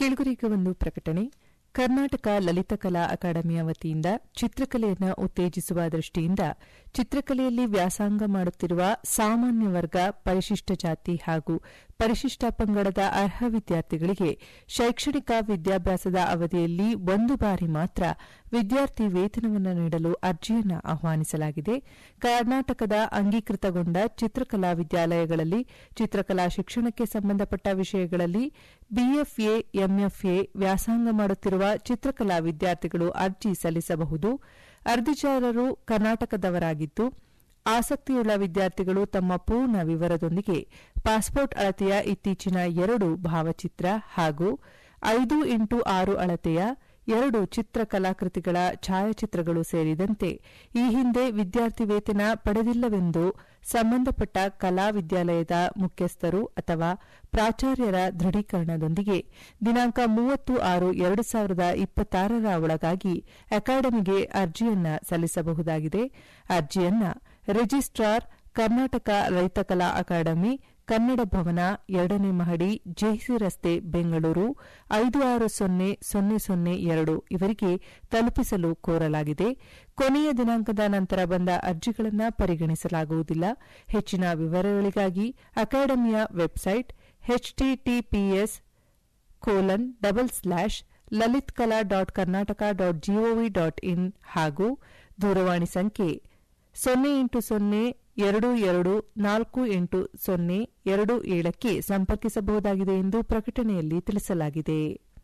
ಕೆಳಗುರಿಗೆ ಒಂದು ಪ್ರಕಟಣೆ ಕರ್ನಾಟಕ ಲಲಿತಕಲಾ ಅಕಾಡೆಮಿಯ ವತಿಯಿಂದ ಚಿತ್ರಕಲೆಯನ್ನು ಉತ್ತೇಜಿಸುವ ದೃಷ್ಟಿಯಿಂದ ಚಿತ್ರಕಲೆಯಲ್ಲಿ ವ್ಯಾಸಂಗ ಮಾಡುತ್ತಿರುವ ಸಾಮಾನ್ಯ ವರ್ಗ ಪರಿಶಿಷ್ಟ ಜಾತಿ ಹಾಗೂ ಪರಿಶಿಷ್ಟ ಪಂಗಡದ ಅರ್ಹ ವಿದ್ಯಾರ್ಥಿಗಳಿಗೆ ಶೈಕ್ಷಣಿಕ ವಿದ್ಯಾಭ್ಯಾಸದ ಅವಧಿಯಲ್ಲಿ ಒಂದು ಬಾರಿ ಮಾತ್ರ ವಿದ್ಯಾರ್ಥಿ ವೇತನವನ್ನು ನೀಡಲು ಅರ್ಜಿಯನ್ನು ಆಹ್ವಾನಿಸಲಾಗಿದೆ ಕರ್ನಾಟಕದ ಅಂಗೀಕೃತಗೊಂಡ ಚಿತ್ರಕಲಾ ವಿದ್ಯಾಲಯಗಳಲ್ಲಿ ಚಿತ್ರಕಲಾ ಶಿಕ್ಷಣಕ್ಕೆ ಸಂಬಂಧಪಟ್ಟ ವಿಷಯಗಳಲ್ಲಿ ಬಿಎಫ್ಎ ಎಂಎಫ್ಎ ವ್ಯಾಸಂಗ ಮಾಡುತ್ತಿರುವ ಚಿತ್ರಕಲಾ ವಿದ್ಯಾರ್ಥಿಗಳು ಅರ್ಜಿ ಸಲ್ಲಿಸಬಹುದು ಅರ್ಜಿದಾರರು ಕರ್ನಾಟಕದವರಾಗಿದ್ದು ಆಸಕ್ತಿಯುಳ್ಳ ವಿದ್ಯಾರ್ಥಿಗಳು ತಮ್ಮ ಪೂರ್ಣ ವಿವರದೊಂದಿಗೆ ಪಾಸ್ಪೋರ್ಟ್ ಅಳತೆಯ ಇತ್ತೀಚಿನ ಎರಡು ಭಾವಚಿತ್ರ ಹಾಗೂ ಐದು ಇಂಟು ಆರು ಅಳತೆಯ ಎರಡು ಚಿತ್ರಕಲಾಕೃತಿಗಳ ಛಾಯಾಚಿತ್ರಗಳು ಸೇರಿದಂತೆ ಈ ಹಿಂದೆ ವಿದ್ಯಾರ್ಥಿ ವೇತನ ಪಡೆದಿಲ್ಲವೆಂದು ಸಂಬಂಧಪಟ್ಟ ಕಲಾ ವಿದ್ಯಾಲಯದ ಮುಖ್ಯಸ್ಥರು ಅಥವಾ ಪ್ರಾಚಾರ್ಯರ ದೃಢೀಕರಣದೊಂದಿಗೆ ದಿನಾಂಕ ಮೂವತ್ತು ಆರು ಎರಡು ಸಾವಿರದ ಇಪ್ಪತ್ತಾರರ ಒಳಗಾಗಿ ಅಕಾಡೆಮಿಗೆ ಅರ್ಜಿಯನ್ನ ಸಲ್ಲಿಸಬಹುದಾಗಿದೆ ಅರ್ಜಿಯನ್ನ ರಿಜಿಸ್ಟ್ರಾರ್ ಕರ್ನಾಟಕ ರೈತಕಲಾ ಅಕಾಡೆಮಿ ಕನ್ನಡ ಭವನ ಎರಡನೇ ಮಹಡಿ ಜೆಸಿ ರಸ್ತೆ ಬೆಂಗಳೂರು ಐದು ಆರು ಸೊನ್ನೆ ಸೊನ್ನೆ ಸೊನ್ನೆ ಎರಡು ಇವರಿಗೆ ತಲುಪಿಸಲು ಕೋರಲಾಗಿದೆ ಕೊನೆಯ ದಿನಾಂಕದ ನಂತರ ಬಂದ ಅರ್ಜಿಗಳನ್ನು ಪರಿಗಣಿಸಲಾಗುವುದಿಲ್ಲ ಹೆಚ್ಚಿನ ವಿವರಗಳಿಗಾಗಿ ಅಕಾಡೆಮಿಯ website HTTPS colon double slash Lalit Kala dot Karnataka dot GOV dot in ಹಾಗೂ ದೂರವಾಣಿ ಸಂಖ್ಯೆ ಸೊನ್ನೆ ಎಂಟು ಸೊನ್ನೆ ಎರಡು ಎರಡು ನಾಲ್ಕು ಎಂಟು ಸೊನ್ನೆ ಎರಡು ಏಳಕ್ಕೆ ಸಂಪರ್ಕಿಸಬಹುದಾಗಿದೆ ಎಂದು ಪ್ರಕಟಣೆಯಲ್ಲಿ ತಿಳಿಸಲಾಗಿದೆ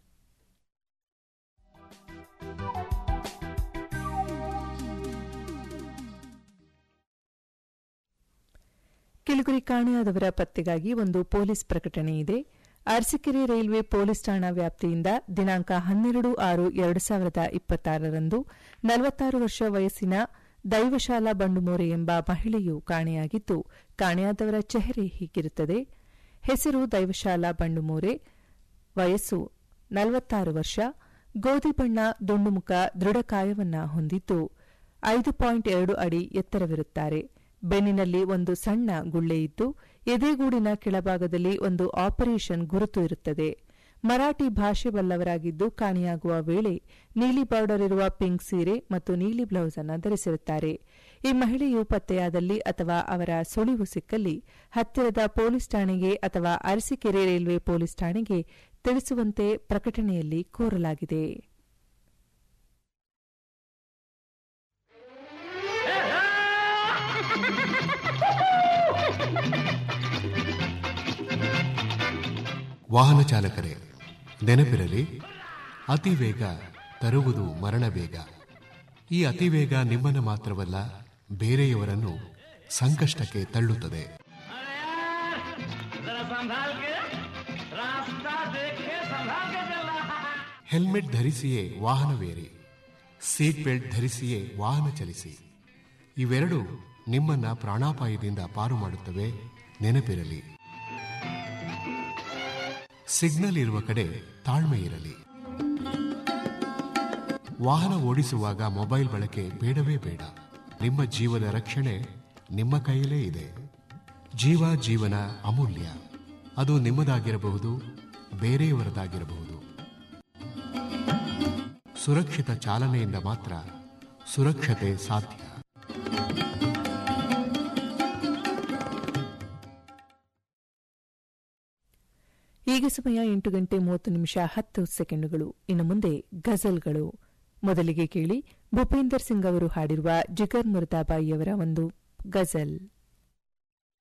ಕಿಲುಗುರಿ ಕಾಣೆಯಾದವರ ಪತ್ತೆಗಾಗಿ ಒಂದು ಪೊಲೀಸ್ ಪ್ರಕಟಣೆ ಇದೆ ಅರಸೀಕೆರೆ ರೈಲ್ವೆ ಪೊಲೀಸ್ ಠಾಣಾ ವ್ಯಾಪ್ತಿಯಿಂದ ದಿನಾಂಕ ಹನ್ನೆರಡು ಆರು ಎರಡು ಸಾವಿರದ ಇಪ್ಪತ್ತಾರರಂದು ನಲವತ್ತಾರು ವರ್ಷ ವಯಸ್ಸಿನ ದೈವಶಾಲಾ ಬಂಡುಮೋರೆ ಎಂಬ ಮಹಿಳೆಯು ಕಾಣೆಯಾಗಿದ್ದು ಕಾಣೆಯಾದವರ ಚೆಹರೆ ಹೀಗಿರುತ್ತದೆ ಹೆಸರು ದೈವಶಾಲಾ ಬಂಡುಮೋರೆ ವಯಸ್ಸು ನಲವತ್ತಾರು ವರ್ಷ ಗೋಧಿ ಬಣ್ಣ ದುಂಡುಮುಖ ದೃಢಕಾಯವನ್ನ ಹೊಂದಿದ್ದು ಐದು ಪಾಯಿಂಟ್ ಎರಡು ಅಡಿ ಎತ್ತರವಿರುತ್ತಾರೆ ಬೆನ್ನಿನಲ್ಲಿ ಒಂದು ಸಣ್ಣ ಗುಳ್ಳೆಯಿದ್ದು ಎದೆಗೂಡಿನ ಕೆಳಭಾಗದಲ್ಲಿ ಒಂದು ಆಪರೇಷನ್ ಗುರುತು ಇರುತ್ತದೆ ಮರಾಠಿ ಭಾಷೆ ಬಲ್ಲವರಾಗಿದ್ದು ಕಾಣೆಯಾಗುವ ವೇಳೆ ನೀಲಿ ಬಾರ್ಡರ್ ಇರುವ ಪಿಂಕ್ ಸೀರೆ ಮತ್ತು ನೀಲಿ ಬ್ಲೌಸ್ ಅನ್ನು ಧರಿಸಿರುತ್ತಾರೆ ಈ ಮಹಿಳೆಯು ಪತ್ತೆಯಾದಲ್ಲಿ ಅಥವಾ ಅವರ ಸುಳಿವು ಸಿಕ್ಕಲ್ಲಿ ಹತ್ತಿರದ ಪೊಲೀಸ್ ಠಾಣೆಗೆ ಅಥವಾ ಅರಸೀಕೆರೆ ರೈಲ್ವೆ ಪೊಲೀಸ್ ಠಾಣೆಗೆ ತಿಳಿಸುವಂತೆ ಪ್ರಕಟಣೆಯಲ್ಲಿ ಕೋರಲಾಗಿದೆ ವಾಹನ ಚಾಲಕರೇ ನೆನಪಿರಲಿ ಅತಿ ವೇಗ ತರುವುದು ಮರಣ ಬೇಗ ಈ ಅತಿ ವೇಗ ನಿಮ್ಮನ್ನು ಮಾತ್ರವಲ್ಲ ಬೇರೆಯವರನ್ನು ಸಂಕಷ್ಟಕ್ಕೆ ತಳ್ಳುತ್ತದೆ ಹೆಲ್ಮೆಟ್ ಧರಿಸಿಯೇ ವಾಹನವೇರಿ ಸೀಟ್ ಬೆಲ್ಟ್ ಧರಿಸಿಯೇ ವಾಹನ ಚಲಿಸಿ ಇವೆರಡು ನಿಮ್ಮನ್ನ ಪ್ರಾಣಾಪಾಯದಿಂದ ಪಾರು ಮಾಡುತ್ತವೆ ನೆನಪಿರಲಿ ಸಿಗ್ನಲ್ ಇರುವ ಕಡೆ ತಾಳ್ಮೆ ಇರಲಿ ವಾಹನ ಓಡಿಸುವಾಗ ಮೊಬೈಲ್ ಬಳಕೆ ಬೇಡವೇ ಬೇಡ ನಿಮ್ಮ ಜೀವದ ರಕ್ಷಣೆ ನಿಮ್ಮ ಕೈಯಲ್ಲೇ ಇದೆ ಜೀವ ಜೀವನ ಅಮೂಲ್ಯ ಅದು ನಿಮ್ಮದಾಗಿರಬಹುದು ಬೇರೆಯವರದಾಗಿರಬಹುದು ಸುರಕ್ಷಿತ ಚಾಲನೆಯಿಂದ ಮಾತ್ರ ಸುರಕ್ಷತೆ ಸಾಧ್ಯ ಈಗ ಸಮಯ ಎಂಟು ಗಂಟೆ ಮೂವತ್ತು ನಿಮಿಷ ಹತ್ತು ಸೆಕೆಂಡುಗಳು ಇನ್ನು ಮುಂದೆ ಗಜಲ್ಗಳು ಮೊದಲಿಗೆ ಕೇಳಿ ಭೂಪೇಂದರ್ ಸಿಂಗ್ ಅವರು ಹಾಡಿರುವ ಜಿಗರ್ ಮುರ್ದಾಬಾಯಿಯವರ ಒಂದು ಗಜಲ್